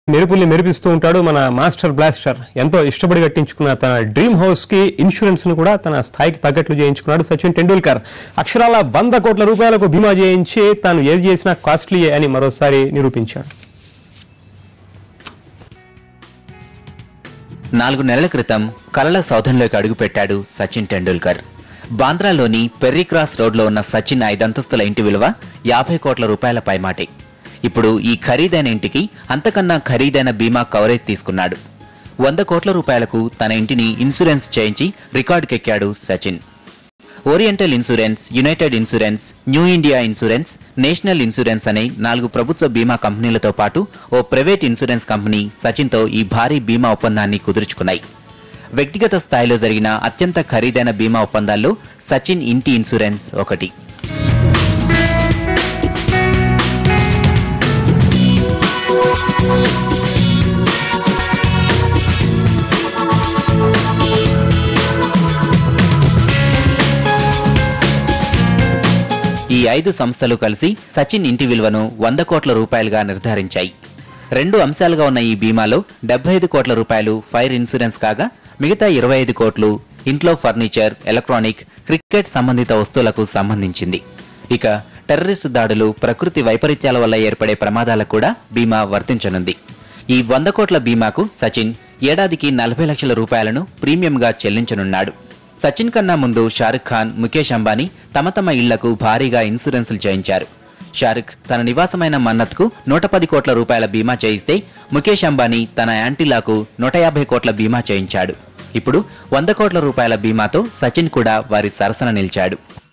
మెరుపుల్ని మెరిపిస్తూ ఉంటాడు మన master blaster ఎంతో ఇష్టపడి కట్టించుకున్న తన డ్రీమ్ హౌస్ కి ఇన్సూరెన్స్ ను కూడా తన స్థాయికి తగ్గట్లు చేయించుకున్నాడు సచిన్ టెండూల్కర్ అక్షరాల వంద కోట్ల రూపాయలకు బీమా చేయించి తాను ఏది చేసినా కాస్ట్లీయే అని మరోసారి నిరూపించాడు నాలుగు నెలల క్రితం కలల సౌధంలోకి అడుగుపెట్టాడు సచిన్ టెండూల్కర్ బాంద్రాలోని పెర్రీ క్రాస్ రోడ్లో ఉన్న సచిన్ ఐదంతస్తుల ఇంటి విలువ యాభై కోట్ల రూపాయల పైమాటే ఇప్పుడు ఈ ఖరీదైన ఇంటికి అంతకన్నా ఖరీదైన బీమా కవరేజ్ తీసుకున్నాడు వంద కోట్ల రూపాయలకు తన ఇంటిని ఇన్సూరెన్స్ చేయించి రికార్డుకెక్కాడు Sachin Oriental Insurance United Insurance New India Insurance National Insurance అనే నాలుగు ప్రభుత్వ బీమా కంపెనీలతో పాటు ఓ ప్రైవేట్ ఇన్సూరెన్స్ కంపెనీ సచిన్తో ఈ భారీ బీమా ఒప్పందాన్ని కుదుర్చుకున్నాయి వ్యక్తిగత స్థాయిలో జరిగిన అత్యంత ఖరీదైన బీమా ఒప్పందాల్లో సచిన్ ఇంటి ఇన్సూరెన్స్ ఒకటి ఈ ఐదు సంస్థలు కలిసి సచిన్ ఇంటి విలువను వంద కోట్ల రూపాయలుగా నిర్ధారించాయి రెండు అంశాలుగా ఉన్న ఈ బీమాలో డెబ్బై ఐదు కోట్ల రూపాయలు ఫైర్ ఇన్సూరెన్స్ కాగా మిగతా ఇరవై ఐదు కోట్లు ఇంట్లో ఫర్నిచర్ ఎలక్ట్రానిక్ క్రికెట్ సంబంధిత వస్తువులకు సంబంధించింది ఇక టెర్రరిస్టు దాడులు ప్రకృతి వైపరీత్యాల వల్ల ఏర్పడే ప్రమాదాలకు కూడా బీమా వర్తించనుంది ఈ వంద కోట్ల బీమాకు సచిన్ ఏడాదికి నలభై లక్షల రూపాయలను ప్రీమియంగా చెల్లించనున్నాడు సచిన్ కన్నా ముందు షారుఖ్ ఖాన్ ముఖేష్ అంబానీ తమ తమ ఇళ్లకు భారీగా ఇన్సూరెన్సులు చేయించారు షారుఖ్ తన నివాసమైన మన్నత్కు నూట పది కోట్ల రూపాయల బీమా చేయిస్తే ముఖేష్ అంబానీ తన యాంటిలాకు నూట యాభై కోట్ల బీమా చేయించాడు ఇప్పుడు వంద కోట్ల రూపాయల బీమాతో సచిన్ కూడా వారి సరసన నిలిచాడు